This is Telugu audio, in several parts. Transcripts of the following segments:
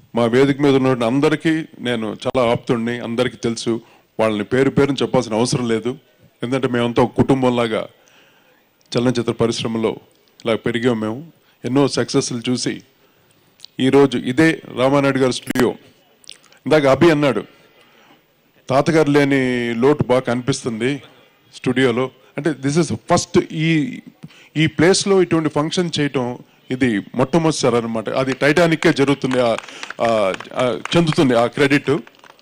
మా వేదిక మీద ఉన్న అందరికీ నేను చాలా ఆప్తుడిని అందరికీ తెలుసు వాళ్ళని పేరు పేరుని చెప్పాల్సిన అవసరం లేదు ఎందుకంటే మేమంతా ఒక కుటుంబంలాగా చలనచిత్ర పరిశ్రమలో ఇలా పెరిగాం మేము ఎన్నో సక్సెస్లు చూసి ఈరోజు ఇదే రామానాయుడు గారి స్టూడియో ఇందాక అభి అన్నాడు తాతగారు లేని లోటు బాగా కనిపిస్తుంది స్టూడియోలో అంటే దిస్ ఇస్ ఫస్ట్ ఈ ఈ ప్లేస్లో ఇటువంటి ఫంక్షన్ చేయటం ఇది మొట్టమొదటిసారి అనమాట అది టైటానిక్కే జరుగుతుంది ఆ- ఆ- ఆ చెందుతుంది ఆ క్రెడిట్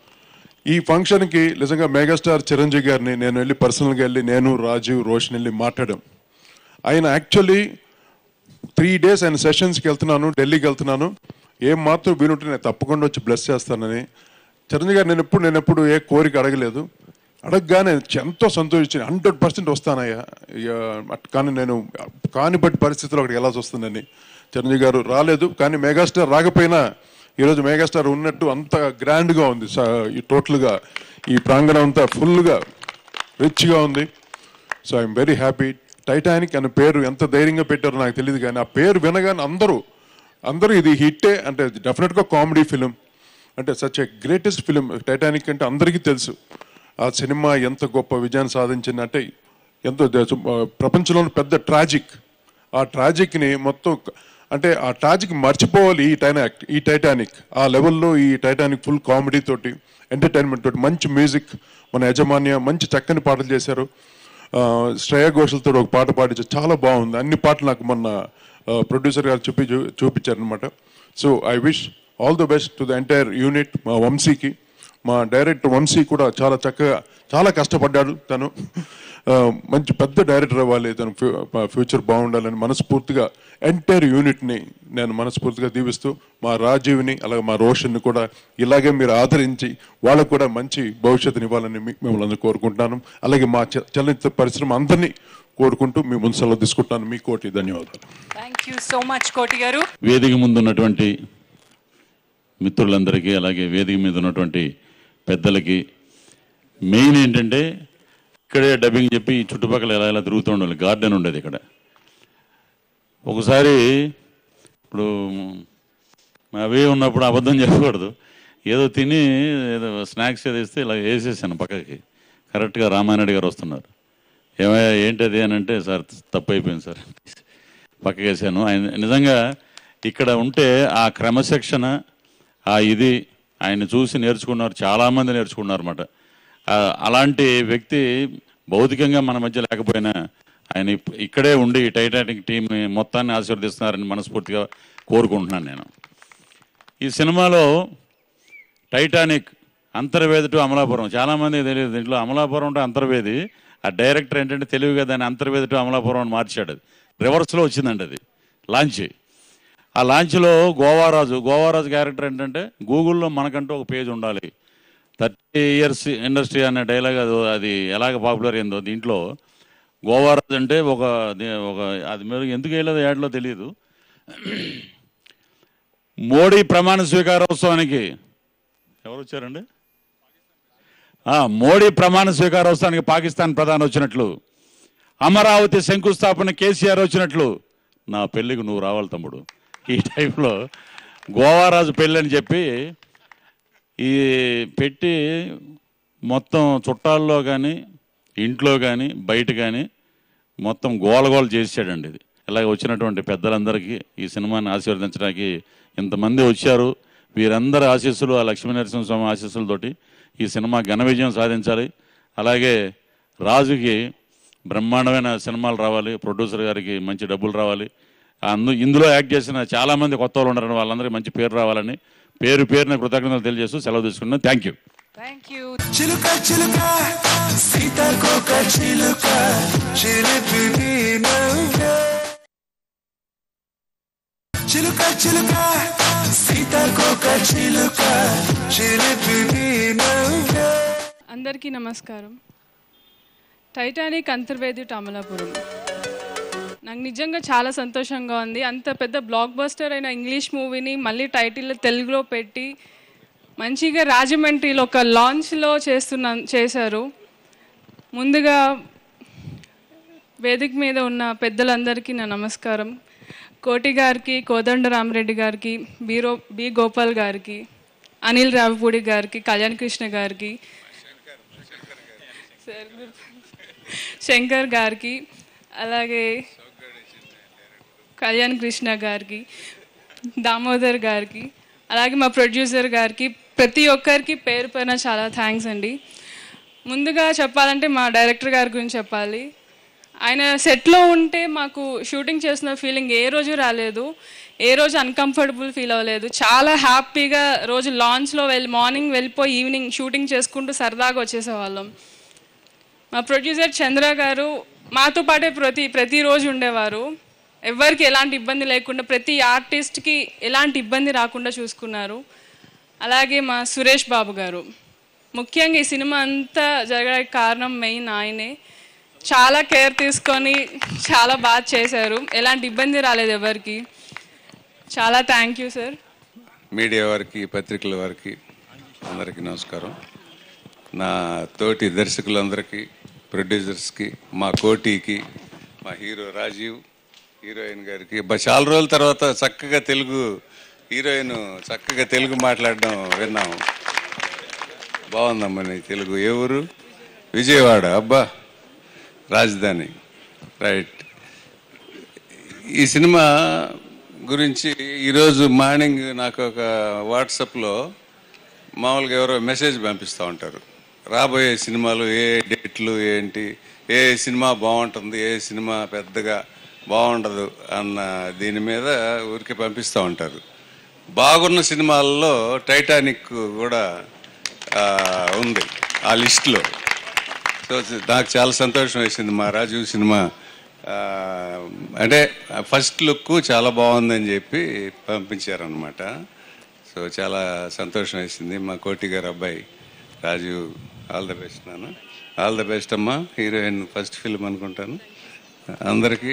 ఈ ఫంక్షన్కి నిజంగా మెగాస్టార్ చిరంజీవి గారిని నేను వెళ్ళి పర్సనల్గా వెళ్ళి నేను రాజీవ్ రోషన్ వెళ్ళి మాట్లాడాం ఆయన యాక్చువల్లీ త్రీ డేస్ ఆయన సెషన్స్కి వెళ్తున్నాను ఢిల్లీకి వెళ్తున్నాను ఏం మాత్రం వీలుంటే నేను తప్పకుండా వచ్చి బ్లెస్ చేస్తానని చిరంజీవి గారు నేను ఎప్పుడు నేను ఎప్పుడు ఏ కోరిక అడగలేదు అడగగానే ఎంతో సంతోషించి హండ్రెడ్ పర్సెంట్ వస్తానయ్యా ఇక అట్ కానీ నేను కాని బట్టి పరిస్థితుల్లో అక్కడికి వెళ్ళాల్సి వస్తుందని చిరంజీవి గారు రాలేదు కానీ మెగాస్టార్ రాకపోయినా ఈరోజు మెగాస్టార్ ఉన్నట్టు అంత గ్రాండ్గా ఉంది స- ఈ టోటల్గా ఈ ప్రాంగణం అంతా ఫుల్గా రిచ్గా ఉంది so I'm very happy Titanic అనే పేరు ఎంత ధైర్యంగా పెట్టారో నాకు తెలియదు కానీ ఆ పేరు వినగానే అందరూ అందరూ ఇది హిట్టే అంటే డెఫినెట్గా కామెడీ ఫిలిం అంటే such a greatest film Titanic అంటే అందరికీ తెలుసు ఆ సినిమా ఎంత గొప్ప విజయాన్ని సాధించింది అంటే ఎంతో ద- ప్రపంచంలో పెద్ద ట్రాజిక్ ఆ ట్రాజిక్ని మొత్తం అంటే ఆ ట్రాజిక్ మర్చిపోవాలి ఈ టైనాక్ ఈ టైటానిక్ ఆ లెవెల్లో ఈ టైటానిక్ ఫుల్ కామెడీ తోటి ఎంటర్టైన్మెంట్ తోటి మంచి మ్యూజిక్ మన యజమాన్య మంచి చక్కని పాటలు చేశారు ఆ, శ్రేయ ఘోషల్తో ఒక పాట పాడించారు చాలా బాగుంది అన్ని పాటలు నాకు మొన్న ప్రొడ్యూసర్ గారు చూపి చూపించారు అనమాట so I wish all the best to the entire unit మా వంశీకి మా డైరెక్టర్ వంశీ కూడా చాలా చక్కగా చాలా కష్టపడ్డాడు తను ఆ, మంచి పెద్ద డైరెక్టర్ అవ్వాలి తను ఫ్యూ- ఫ్యూచర్ బాగుండాలని మనస్ఫూర్తిగా ఎంటైర్ యూనిట్ని నేను మనస్ఫూర్తిగా దీవిస్తూ మా రాజీవ్ని అలాగే మా రోషన్ని కూడా ఇలాగే మీరు ఆదరించి వాళ్ళకు కూడా మంచి భవిష్యత్తుని ఇవ్వాలని మీ- మిమ్మల్ని అందరూ కోరుకుంటున్నాను అలాగే మా చ- చలనచిత్ర పరిశ్రమ అందరినీ కోరుకుంటూ మీ ముందు సెలవు తీసుకుంటాను మీ కోటి ధన్యవాదాలు థ్యాంక్ యూ సో మచ్ కోటి గారు వేదిక ముందు ఉన్నటువంటి మిత్రులందరికీ అలాగే వేదిక మీద ఉన్నటువంటి పెద్దలకి మెయిన్ ఏంటంటే ఇక్కడే డబ్బింగ్ చెప్పి ఈ చుట్టుపక్కల ఎలా ఎలా తిరుగుతూ ఉండాలి గార్డెన్ ఉండేది ఇక్కడ ఒకసారి ఇప్పుడు మా అవే ఉన్నప్పుడు అబద్ధం చెప్పకూడదు ఏదో తిని ఏదో స్నాక్స్ ఏదో ఇస్తే ఇలా వేసేసాను పక్కకి కరెక్ట్గా రామానాయుడు గారు వస్తున్నారు ఏమయ్యా ఏంటది అని అంటే సార్ తప్పు అయిపోయింది సార్ పక్కకి వేసాను ఆయన నిజంగా ఇక్కడ ఉంటే ఆ క్రమశిక్షణ ఆ ఇది ఆయన చూసి నేర్చుకున్నారు చాలామంది నేర్చుకున్నారు అనమాట అలాంటి వ్యక్తి భౌతికంగా మన మధ్య లేకపోయినా ఆయన ఇప్- ఇక్కడే ఉండి ఈ టైటానిక్ టీంని మొత్తాన్ని ఆశీర్వదిస్తున్నారని మనస్ఫూర్తిగా కోరుకుంటున్నాను నేను ఈ సినిమాలో టైటానిక్ అంతర్వేది టు అమలాపురం చాలామంది తెలియదు దీంట్లో అమలాపురం టు అంతర్వేది ఆ డైరెక్టర్ ఏంటంటే తెలివిగా దాన్ని అంతర్వేది టు అమలాపురం అని మార్చాడు అది రివర్స్లో వచ్చిందండి అది లాంచ్ ఆ లాంచ్లో గోవారాజు గోవారాజు క్యారెక్టర్ ఏంటంటే గూగుల్లో మనకంటూ ఒక పేజ్ ఉండాలి థర్టీ ఇయర్స్ ఇండస్ట్రీ అనే డైలాగ్ అది అది ఎలాగ పాపులర్ అయిందో దీంట్లో గోవారాజు అంటే ఒక ది- ఒక అది మీరు ఎందుకు వేయలేదు యాడ్లో తెలియదు మోడీ ప్రమాణ స్వీకారోత్సవానికి ఎవరు వచ్చారండి ఆ, మోడీ ప్రమాణ స్వీకారోత్సవానికి పాకిస్తాన్ ప్రధాని వచ్చినట్లు అమరావతి శంకుస్థాపన కేసీఆర్ వచ్చినట్లు నా పెళ్ళికి నువ్వు రావాలి తమ్ముడు ఈ టైంలో గోవారాజు పెళ్ళి అని చెప్పి ఈ పెట్టి మొత్తం చుట్టాల్లో కానీ ఇంట్లో కానీ బయట కానీ మొత్తం గోలగోల చేసాడండి ఇది ఇలాగ వచ్చినటువంటి పెద్దలందరికీ ఈ సినిమాని ఆశీర్వదించడానికి ఇంతమంది వచ్చారు వీరందరి ఆశీస్సులు ఆ లక్ష్మీ నరసింహస్వామి ఆశీస్సులతోటి ఈ సినిమా ఘన విజయం సాధించాలి అలాగే రాజుకి బ్రహ్మాండమైన సినిమాలు రావాలి ప్రొడ్యూసర్ గారికి మంచి డబ్బులు రావాలి అందు ఇందులో యాక్ట్ చేసిన చాలామంది కొత్త వాళ్ళు ఉన్నారని వాళ్ళందరికీ మంచి పేరు రావాలని పేరు పేరున కృతజ్ఞతలు తెలియజేస్తూ సెలవు తీసుకున్నాను థ్యాంక్ యూ థ్యాంక్ యూ చిలుక చిలుక సీతాకోక చిలుక చిలిపి నవ్వే చిలుక చిలుక సీతాకోక చిలుక చిలిపి నవ్వే అందరికీ నమస్కారం టైటానిక్ అంతర్వేది అమలాపురం నాకు నిజంగా చాలా సంతోషంగా ఉంది అంత పెద్ద బ్లాక్ బస్టర్ అయిన ఇంగ్లీష్ మూవీని మళ్ళీ టైటిల్ తెలుగులో పెట్టి మంచిగా రాజమండ్రిలో ఒక లాంచ్లో చేస్తున్నా చేశారు ముందుగా వేదిక మీద ఉన్న పెద్దలందరికీ నా నమస్కారం కోటి గారికి కోదండ రామరెడ్డి గారికి బీరో బి గోపాల్ గారికి అనిల్ రావిపూడి గారికి కళ్యాణ్ కృష్ణ గారికి సార్ గుర్తు- శంకర్ గారికి అలాగే కళ్యాణ్ కృష్ణ గారికి దామోదర్ గారికి అలాగే మా ప్రొడ్యూసర్ గారికి ప్రతి ఒక్కరికి పేరు పైన చాలా థ్యాంక్స్ అండి ముందుగా చెప్పాలంటే మా డైరెక్టర్ గారి గురించి చెప్పాలి ఆయన సెట్లో ఉంటే మాకు షూటింగ్ చేసిన ఫీలింగ్ ఏ రోజు రాలేదు ఏ రోజు అన్కంఫర్టబుల్ ఫీల్ అవ్వలేదు చాలా హ్యాపీగా రోజు లాంచ్లో వెళ్ళి మార్నింగ్ వెళ్ళిపోయి ఈవినింగ్ షూటింగ్ చేసుకుంటూ సరదాగా వచ్చేసేవాళ్ళం మా ప్రొడ్యూసర్ చంద్ర గారు మాతో పాటే ప్రతి ప్రతిరోజు ఉండేవారు ఎవరికి ఎలాంటి ఇబ్బంది లేకుండా ప్రతి ఆర్టిస్ట్కి ఎలాంటి ఇబ్బంది రాకుండా చూసుకున్నారు అలాగే మా సురేష్ బాబు గారు ముఖ్యంగా ఈ సినిమా అంతా జరగడానికి కారణం మెయిన్ ఆయనే చాలా కేర్ తీసుకొని చాలా బాగా చేశారు ఎలాంటి ఇబ్బంది రాలేదు ఎవరికి చాలా థ్యాంక్ యూ సార్ మీడియా వారికి పత్రికల వారికి అందరికీ నమస్కారం నా తోటి దర్శకులందరికీ ప్రొడ్యూసర్స్కి మా కోటికి మా హీరో రాజీవ్ హీరోయిన్ గారికి బ- చాలా రోజుల తర్వాత చక్కగా తెలుగు హీరోయిన్ చక్కగా తెలుగు మాట్లాడడం విన్నాము బాగుందమ్మా నీ తెలుగు ఏ ఊరు విజయవాడ అబ్బా రాజధాని రైట్ ఈ సినిమా గురించి ఈరోజు మార్నింగ్ నాకు ఒక వాట్సాప్లో మామూలుగా ఎవరో మెసేజ్ పంపిస్తూ ఉంటారు రాబోయే సినిమాలు ఏ డేట్లు ఏంటి ఏ సినిమా బాగుంటుంది ఏ సినిమా పెద్దగా బాగుండదు అన్న దీని మీద ఊరికి పంపిస్తూ ఉంటారు బాగున్న సినిమాల్లో టైటానిక్ కూడా ఆ, ఉంది ఆ లిస్ట్లో సో నాకు చాలా సంతోషం వేసింది మా రాజు సినిమా ఆ, అంటే ఫస్ట్ లుక్ చాలా బాగుందని చెప్పి పంపించారనమాట సో చాలా సంతోషం వేసింది మా కోటి గారు అబ్బాయి రాజు ఆల్ ద బెస్ట్ నాన్న ఆల్ ద బెస్ట్ అమ్మా హీరోయిన్ ఫస్ట్ ఫిల్మ్ అనుకుంటాను అందరికీ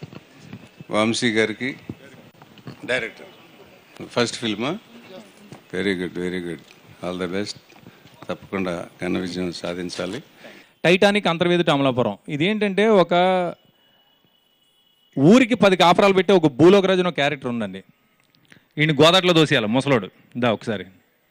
వంశీ గారికి డైరెక్టర్ ఫస్ట్ ఫిల్మా very good very good all the best తప్పకుండా ఘన విజయం సాధించాలి టైటానిక్ అంతర్వేది అమలాపురం ఇదేంటంటే ఒక ఊరికి పది కాపురాలు పెట్టి ఒక భూలోకరాజు అనే క్యారెక్టర్ ఉందండి ఈయన గోదాట్లో తోసేయాలి ముసలోడు దా ఒకసారి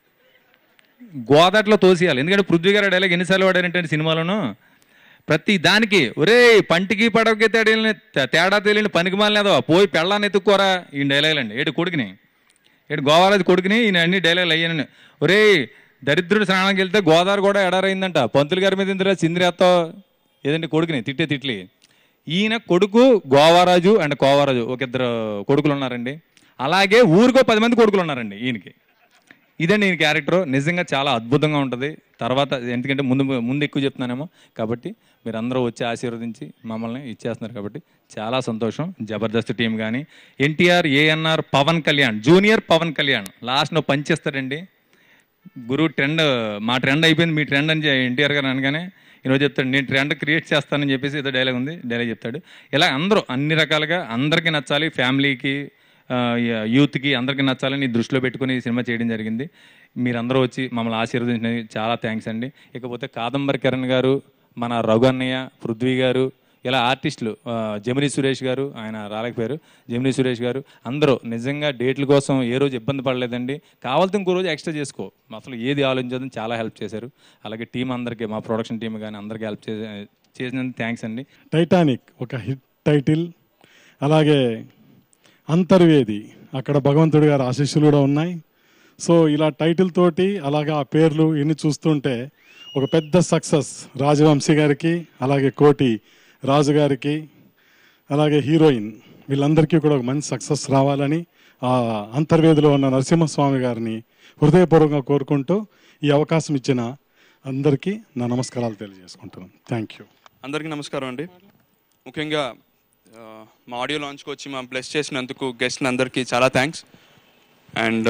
గోదాట్లో తోసేయాలి ఎందుకంటే పృథ్వీ గారు డైలాగ్ ఎన్నిసార్లు వాడారంటే సినిమాలోను ప్రతి దానికి ఒరే పంటికి పడవకి తేడా తేడా తెలియని పనికి మాలేదో పోయి పెళ్ళాన్ని ఎత్తుక్కోరా ఈ డైలాగులు అండి ఏడు కొడుకుని ఏడు గోవారాజు కొడుకుని ఈయన అన్ని డైలాగులు అయ్యాను ఒరే దరిద్రుడు స్నానానికి వెళ్తే గోదావరి కూడా ఎడారైందంట పంతులు గారి మీద ఇందిరా చిందిరేత్తో ఏదండి కొడుకుని తిట్టే తిట్లి ఈయన కొడుకు గోవారాజు అండ్ కోవారాజు ఒక ఇద్దరు కొడుకులు ఉన్నారండి అలాగే ఊరికో పది మంది కొడుకులు ఉన్నారండి ఈయనకి ఇదండి ఈయన క్యారెక్టర్ నిజంగా చాలా అద్భుతంగా ఉంటుంది తర్వాత ఎందుకంటే ముందు ముందు ఎక్కువ చెప్తున్నానేమో కాబట్టి మీరు అందరూ వచ్చి ఆశీర్వదించి మమ్మల్ని ఇచ్చేస్తున్నారు కాబట్టి చాలా సంతోషం జబర్దస్త్ టీం కానీ ఎన్టీఆర్ ఏఎన్ఆర్ పవన్ కళ్యాణ్ జూనియర్ పవన్ కళ్యాణ్ లాస్ట్లో పంచేస్తాడండి గురు ట్రెండ్ మా ట్రెండ్ అయిపోయింది మీ ట్రెండ్ అని ఎన్టీఆర్ గారు అనగానే ఈరోజు చెప్తాడు నేను ట్రెండ్ క్రియేట్ చేస్తానని చెప్పేసి ఏదో డైలాగ్ ఉంది డైలాగ్ చెప్తాడు ఇలా అందరూ అన్ని రకాలుగా అందరికీ నచ్చాలి ఫ్యామిలీకి ఆ, యూత్కి అందరికీ నచ్చాలని దృష్టిలో పెట్టుకుని ఈ సినిమా చేయడం జరిగింది మీరందరూ వచ్చి మమ్మల్ని ఆశీర్వదించినది చాలా థ్యాంక్స్ అండి ఇకపోతే కాదంబరి కిరణ్ గారు మన రఘు అన్నయ్య పృథ్వీ గారు ఇలా ఆర్టిస్టులు ఆ, జమినీ సురేష్ గారు ఆయన రాలేకపోయారు జమినీ సురేష్ గారు అందరూ నిజంగా డేట్ల కోసం ఏ రోజు ఇబ్బంది పడలేదండి కావాలంటే ఇంకో రోజు ఎక్స్ట్రా చేసుకో అసలు ఏది ఆలోచించదని చాలా హెల్ప్ చేశారు అలాగే టీం అందరికీ మా ప్రొడక్షన్ టీం కానీ అందరికీ హెల్ప్ చేసే చేసినందుకు థ్యాంక్స్ అండి టైటానిక్ ఒక హిట్ టైటిల్ అలాగే అంతర్వేది అక్కడ భగవంతుడి గారి ఆశీస్సులు కూడా ఉన్నాయి సో ఇలా టైటిల్ తోటి అలాగే ఆ పేర్లు ఇన్ని చూస్తుంటే ఒక పెద్ద సక్సెస్ రాజవంశీ గారికి అలాగే కోటి రాజు గారికి అలాగే హీరోయిన్ వీళ్ళందరికీ కూడా ఒక మంచి సక్సెస్ రావాలని ఆ అంతర్వేదిలో ఉన్న నరసింహస్వామి గారిని హృదయపూర్వకంగా కోరుకుంటూ ఈ అవకాశం ఇచ్చిన అందరికీ నా నమస్కారాలు తెలియజేసుకుంటున్నాను థ్యాంక్ యూ అందరికీ నమస్కారం అండి ముఖ్యంగా ఆ, మా ఆడియో లాంచ్కి వచ్చి మా బ్లెస్ చేసినందుకు గెస్ట్ అందరికీ చాలా thanks and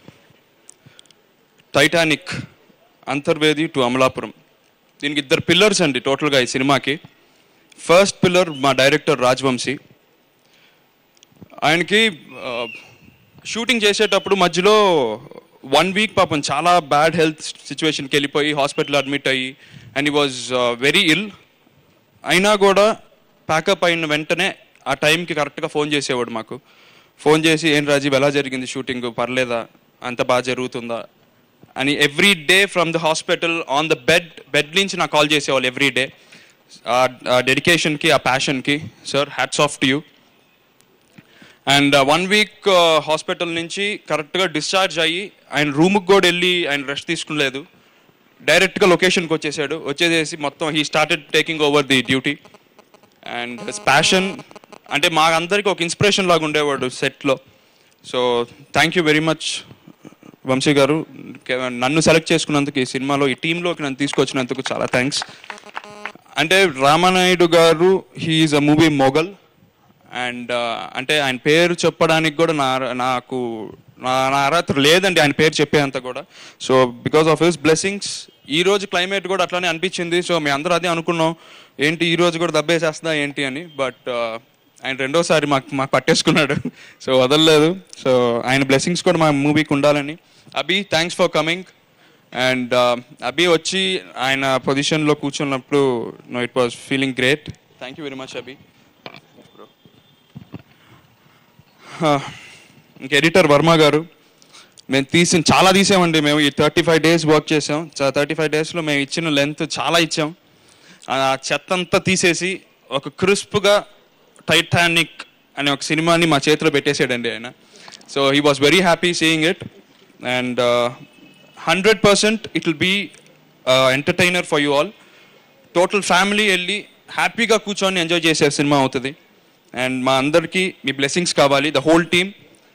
Titanic Antarvedi to Amalapuram దీనికి ఇద్దరు పిల్లర్స్ అండి టోటల్గా ఈ సినిమాకి ఫస్ట్ పిల్లర్ మా డైరెక్టర్ రాజ్వంశీ ఆయనకి ఆ, షూటింగ్ చేసేటప్పుడు మధ్యలో వన్ వీక్ పాపం చాలా బ్యాడ్ హెల్త్ సిచ్యువేషన్కి వెళ్ళిపోయి హాస్పిటల్ అడ్మిట్ అయ్యి అండ్ ఈ వాజ్ వెరీ ఇల్ అయినా కూడా ప్యాకప్ అయిన వెంటనే ఆ టైంకి కరెక్ట్గా ఫోన్ చేసేవాడు మాకు ఫోన్ చేసి ఏం రాజీవ్ ఎలా జరిగింది షూటింగ్ పర్లేదా అంత బాగా జరుగుతుందా అని every day from the hospital on the bed bed నుంచి నాకు కాల్ చేసేవాళ్ళు ఎవ్రీ డే ఆ డెడికేషన్కి ఆ ప్యాషన్కి sir hats off to you and one week hospital నుంచి కరెక్ట్గా డిశ్చార్జ్ అయ్యి ఆయన రూమ్కి కూడా వెళ్ళి ఆయన రెస్ట్ తీసుకులేదు డైరెక్ట్గా లొకేషన్కి వచ్చేసాడు వచ్చేసేసి మొత్తం he started taking over the duty and his passion అంటే మా అందరికీ ఒక ఇన్స్పిరేషన్ లాగా ఉండేవాడు సెట్లో so thank you very much Vamsi గారు కే- నన్ను సెలెక్ట్ చేసుకున్నందుకు ఈ సినిమాలో ఈ టీంలోకి నన్ను తీసుకొచ్చినందుకు చాలా థ్యాంక్స్ అంటే రామానాయుడు గారు he is a movie mogul and అంటే ఆయన పేరు చెప్పడానికి కూడా నా నాకు నా నా అర్హత లేదండి ఆయన పేరు చెప్పేంత కూడా so because of his blessings ఈ రోజు క్లైమేట్ కూడా అట్లానే అనిపించింది సో మీ అందరూ అదే అనుకున్నాం ఏంటి ఈ రోజు కూడా దబ్బేసేస్తుందా ఏంటి అని బట్ ఆయన రెండోసారి మాకు మాకు పట్టేసుకున్నాడు సో వదలలేదు సో ఆయన బ్లెస్సింగ్స్ కూడా మా మూవీకి ఉండాలని Abhi thanks for coming and Abhi వచ్చి ఆయన పొజిషన్లో కూర్చున్నప్పుడు no it was feeling great thank you very much Abhi ఇంక ఎడిటర్ వర్మ గారు మేము తీసిన చాలా తీసామండి మేము ఈ థర్టీ ఫైవ్ డేస్ వర్క్ చేసాం థర్టీ ఫైవ్ డేస్లో మేము ఇచ్చిన లెంత్ చాలా ఇచ్చాం ఆ చెత్త అంతా తీసేసి ఒక క్రిస్ప్గా టైటానిక్ అనే ఒక సినిమాని మా చేతిలో పెట్టేసాడండి ఆయన so he was very happy seeing it and hundred percent it will be entertainer for you all total family వెళ్ళి హ్యాపీగా కూర్చొని ఎంజాయ్ చేసే సినిమా అవుతుంది అండ్ మా అందరికీ మీ బ్లెస్సింగ్స్ కావాలి the whole team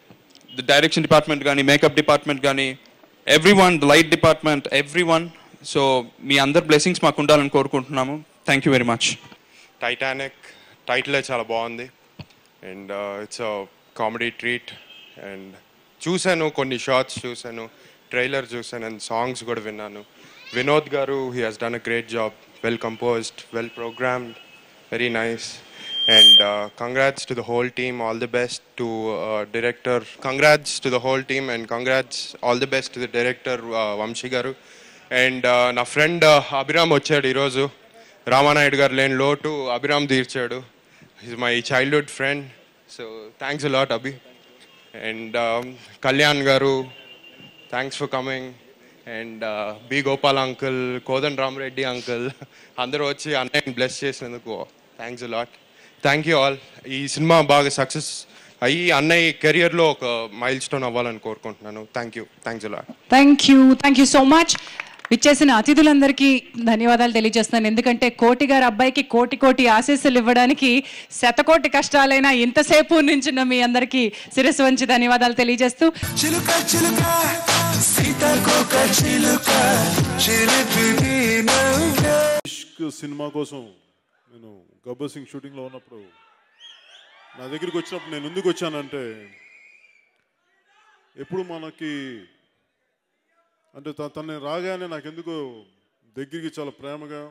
the direction department కానీ మేకప్ డిపార్ట్మెంట్ కానీ every one the light department every one so మీ అందరి బ్లెస్సింగ్స్ మాకు ఉండాలని కోరుకుంటున్నాము thank you very much Titanic టైటిలే చాలా బాగుంది and it's comedy treat and చూశాను కొన్ని షార్ట్స్ చూశాను ట్రైలర్ చూశాను అండ్ సాంగ్స్ కూడా విన్నాను వినోద్ గారు he has done a great job well composed well programmed very nice and congrats to the whole team all the best to director congrats to the whole team and congrats all the best to the director Vamsi గారు అండ్ నా ఫ్రెండ్ అభిరామ్ వచ్చాడు ఈరోజు రామానాయుడు గారు లేని లోటు అభిరామ్ తీర్చాడు is my childhood friend so thanks lot Abhi and Kalyan గారు thanks for coming and B Gopal uncle Kodan Ramareddy uncle అందరూ వచ్చి అన్నయ్యని బ్లెస్ చేసినందుకు thanks lot thank you all ఈ సినిమా బాగా సక్సెస్ అయ్యి అన్నయ్య కెరియర్లో ఒక మైల్ స్టోన్ అవ్వాలని కోరుకుంటున్నాను thank you thanks lot thank you thank you so much విచ్చేసిన అతిథులందరికీ ధన్యవాదాలు తెలియజేస్తున్నాను ఎందుకంటే కోటి గారి అబ్బాయికి కోటి కోటి ఆశీస్సులు ఇవ్వడానికి శతకోటి కష్టాలైనా ఇంతసేపు నుంచిన మీ అందరికీ శిరస్సు వంచి ధన్యవాదాలు తెలియజేస్తూ చిలుక చిలుక సీతాకోక చిలుక చిలిపి నవ్వే ఇష్క్ సినిమా కోసం నేను గబ్బర్ సింగ్ షూటింగ్లో ఉన్నప్పుడు నా దగ్గరికి వచ్చినప్పుడు నేను ఎందుకు వచ్చానంటే ఎప్పుడు మనకి అంటే త- తనని రాగానే నాకు ఎందుకో దగ్గరికి చాలా ప్రేమగా